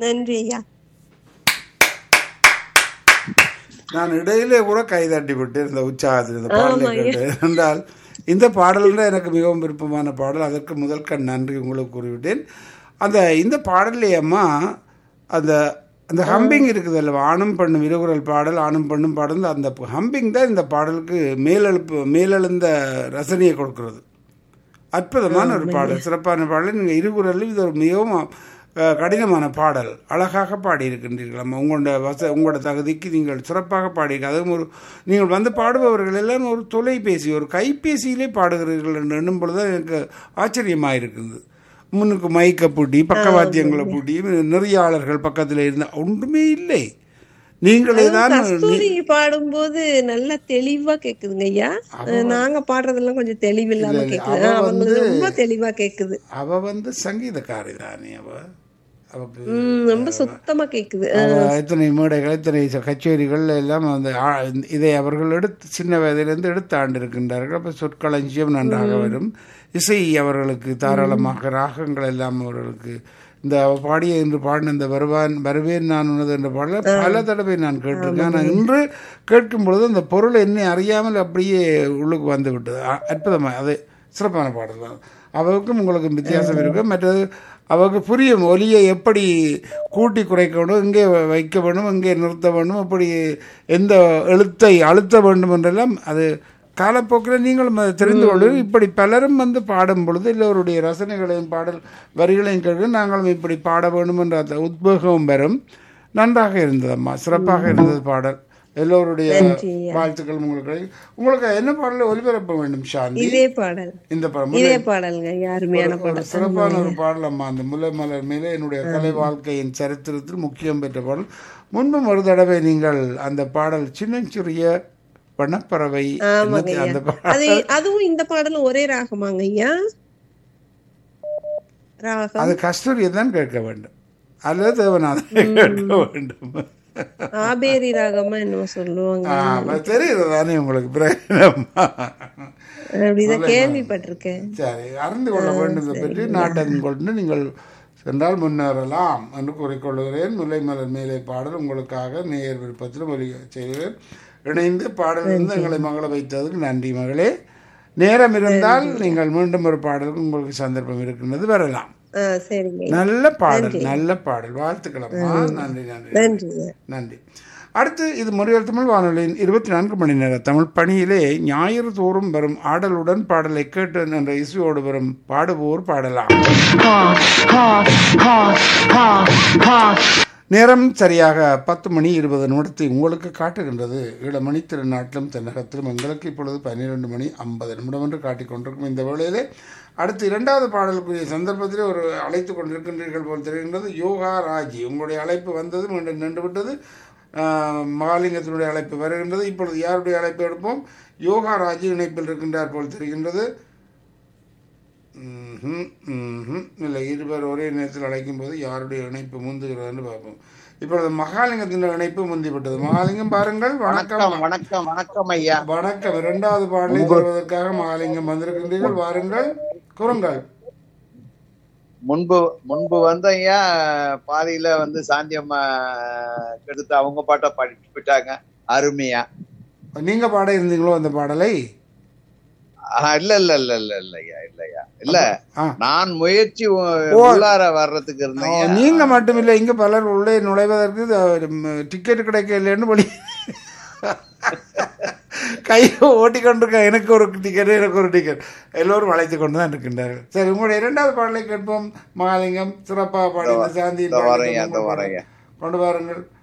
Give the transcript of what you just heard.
நன்றி ஐயா நான் இடையிலே கூட கைதட்டி விட்டு இந்த உற்சாகத்தில் இந்த பாடலை கேட்டு என்றால் இந்த பாடல் தான் எனக்கு மிகவும் விருப்பமான பாடல் அதற்கு முதல் கண் நன்றி உங்களுக்கு கூறிவிட்டேன் அந்த இந்த பாடலே அம்மா அந்த அந்த ஹம்பிங் இருக்குது அல்லவா ஆணும் பெண்ணும் இருகுரல் பாடல் ஆணும் பெண்ணும் பாடல் அந்த ஹம்பிங் தான் இந்த பாடலுக்கு மேலெழுப்பு மேலெழுந்த ரசனையை கொடுக்கிறது அற்புதமான ஒரு பாடல் சிறப்பான பாடல் நீங்கள் இருகுரலில் இது ஒரு மிகவும் அஹ், கடினமான பாடல் அழகாக பாடியிருக்கின்றீர்கள் அம்மா உங்களோட வச உங்களோட தகுதிக்கு நீங்கள் சிறப்பாக பாடியிருக்க அதுவும் ஒரு நீங்கள் வந்து பாடுபவர்கள் எல்லாம் ஒரு தொலைபேசி ஒரு கைபேசியிலே பாடுகிறீர்கள் என்று எண்ணும் பொழுது எனக்கு ஆச்சரியமாக இருக்குது முன்னுக்கு மைக்கை பூட்டி பக்கவாத்தியங்களை பூட்டி நெறியாளர்கள் பக்கத்தில் இருந்த ஒன்றுமே இல்லை நீங்களே தான் கஸ்தூரி பாடும்போது நல்லா தெளிவா கேக்குதுங்க ஐயா நாங்க பாடுறதெல்லாம் கொஞ்சம் தெளிவில்லாம கேக்குது ஆ, அவங்களுக்கு ரொம்ப தெளிவா கேக்குது அவ வந்து சங்கீதக்காரி தானே அவ அவக்கு உம் ரொம்ப சுத்தமா கேக்குது அவ எத்தனை மேடைகள் எத்தனை ச- கச்சேரிகள் எல்லாம் அந்த ஆ- இதை அவர்கள் எடுத்து சின்ன வயதிலிருந்து எடுத்து ஆண்டிருக்கின்றார்கள் அப்போ சொற்களஞ்சியம் நன்றாக வரும் இசை அவர்களுக்கு தாராளமாக ராகங்கள் எல்லாம் அவர்களுக்கு இந்த அவ பாடிய இன்று பாடின இந்த வருவான் வருவேன் நான் உனது என்ற பாடல பல தடவை நான் கேட்டிருக்கேன் ஆனால் இன்று கேட்கும் பொழுது அந்த பொருள் என்னை அறியாமல் அப்படியே உள்ளுக்கு வந்து விட்டது அ- அற்புதமா அது சிறப்பான பாடல் தான் அவருக்கும் உங்களுக்கும் வித்தியாசம் இருக்கு மற்றது அவருக்கு புரியும் ஒலியை எப்படி கூட்டி குறைக்கணும் எங்கே வ- வைக்க வேண்டும் எங்கே நிறுத்த வேண்டும் எப்படி எந்த எழுத்தை அழுத்த வேண்டும் என்றெல்லாம் அது காலப்போக்கில் நீங்களும் அதை தெரிந்து கொண்டு இப்படி பலரும் வந்து பாடும் பொழுது எல்லோருடைய ரசனைகளையும் பாடல் வரிகளையும் கேட்க நாங்களும் இப்படி பாட வேண்டும் என்ற அந்த உத்வேகம் வரும் நன்றாக இருந்ததம்மா சிறப்பாக இருந்தது பாடல் எல்லோருடைய வாழ்த்துக்கள் உங்களுக்கு உங்களுக்கு என்ன பாடலை ஒலிபரப்ப வேண்டும் சாந்தி இதே பாடல் இந்த படம் இதே பாடல்ங்க அருமையான ஒரு பாடல் சிறப்பான ஒரு பாடல் அம்மா அந்த முல்லை மலர் மேலே என்னுடைய கலை வாழ்க்கையின் சரித்திரத்தில் முக்கியம் பெற்ற பாடல் முன்பும் ஒரு தடவை நீங்கள் அந்த பாடல் சின்னஞ்சிறிய வனப்பறவை என்னது அந்த பாடல் அது அதுவும் இந்த பாடலும் ஒரே ராகமாங்க ஐயா ராகம் அது கஸ்தூரியை தான் கேட்க வேண்டும் அல்லது தேவநாதனை கேட்க வேண்டும் ஆபேரி ராகமா என்னமோ சொல்லுவாங்க ஆ, அப்ப தெரியுது தானே உங்களுக்கு பிரயோஜனமா அப்படிதான் கேள்விப்பட்டிருக்கேன் சரி அறிந்து கொள்ள வேண்டியதை பற்றி நாட்டம் கொண்டு நீங்கள் சென்றால் முன்னேறலாம் என்று கூறிக்கொள்கிறேன் முல்லை மலர் மேலே பாடல் உங்களுக்காக நேயர் விருப்பத்தில் ஒலி செய்கிறேன் இணைந்து பாடலிருந்து எங்களை மகள வைத்ததுக்கு நன்றி மகளே நேரம் இருந்தால் நீங்கள் மீண்டும் ஒரு பாடலுக்கு உங்களுக்கு சந்தர்ப்பம் இருக்கின்றது வரலாம் ஆ சரிங்க நல்ல பாடல் நல்ல பாடல் வாழ்த்துக்களம்மா நன்றி நன்றி நன்றிங்க நன்றி அடுத்து இது முறையல் தமிழ் வானொலியின் இருபத்தி நான்கு மணி நேர தமிழ் பணியிலே ஞாயிறு தோறும் வரும் ஆடலுடன் பாடலை கேட்டு என்ற இசையோடு வரும் பாடுவோர் பாடலாம் நேரம் சரியாக பத்து மணி இருபது நிமிடத்தை உங்களுக்கு காட்டுகின்றது ஈழமணி திருநாட்டிலும் தென்னகத்திலும் எங்களுக்கு இப்பொழுது பன்னிரெண்டு மணி ஐம்பது நிமிடம் என்று காட்டிக் கொண்டிருக்கும் இந்த வேளையிலே அடுத்து இரண்டாவது பாடலுக்குரிய சந்தர்ப்பத்திலே ஒரு அழைத்து கொண்டிருக்கின்றீர்கள் போல் தெரிகின்றது யோகா ராஜி உங்களுடைய அழைப்பு வந்தது மீண்டும் நின்று விட்டது ஆஹ், மகாலிங்கத்தினுடைய அழைப்பு வருகின்றது இப்பொழுது யாருடைய அழைப்பு எடுப்போம் யோகா ராஜி இணைப்பில் இருக்கின்றார் போல் தெரிகின்றது ம்ஹும், ம்ஹும். இல்லை இருவர் ஒரே நேரத்தில் அழைக்கும் போது யாருடைய இணைப்பு முந்துகிறதுன்னு பார்ப்போம் இப்பொழுது மகாலிங்கத்தின் இணைப்பு முந்திவிட்டது மகாலிங்கம் பாருங்கள் வணக்கம் வணக்கம் வணக்கம் வணக்கம் ஐயா வணக்கம் இரண்டாவது பாடலை தருவதற்காக மகாலிங்கம் வந்திருக்கின்றீர்கள் வாருங்கள் கூறுங்கள் முன்பு முன்பு வந்து ஐயா பாதியில வந்து சாந்தியம்மா கெடுத்து அவங்க பாட்டை படிச்சு விட்டாங்க அருமையா நீங்க பாட இருந்தீங்களோ அந்த பாடலை ஆஹ், இல்ல இல்ல இல்ல இல்ல இல்ல ஐயா இல்ல ஐயா இல்ல ஆ. நான் முயற்சி உ- உள்ளார வர்றதுக்கு இருந்தேன் ஐயா. நீங்க மட்டுமில்லை இங்க பலர் உள்ளே நுழைவதற்கு டிக்கெட் கிடைக்கலன்னு படி கையை ஓட்டி கொண்டிருக்க எனக்கு ஒரு டிக்கெட் எனக்கு ஒரு டிக்கெட் எல்லோரும் அழைத்து கொண்டு தான் இருக்கின்றார்கள் சரி உங்களுடைய இரண்டாவது பாடலை கேட்போம் மகாலிங்கம் சிறப்பாக பாடி இந்த சாந்தியின் இதோ பாடலை வரேன் ஐயா, இதோ கொண்டு வரேன் ஐயா. கொண்டு வாருங்கள்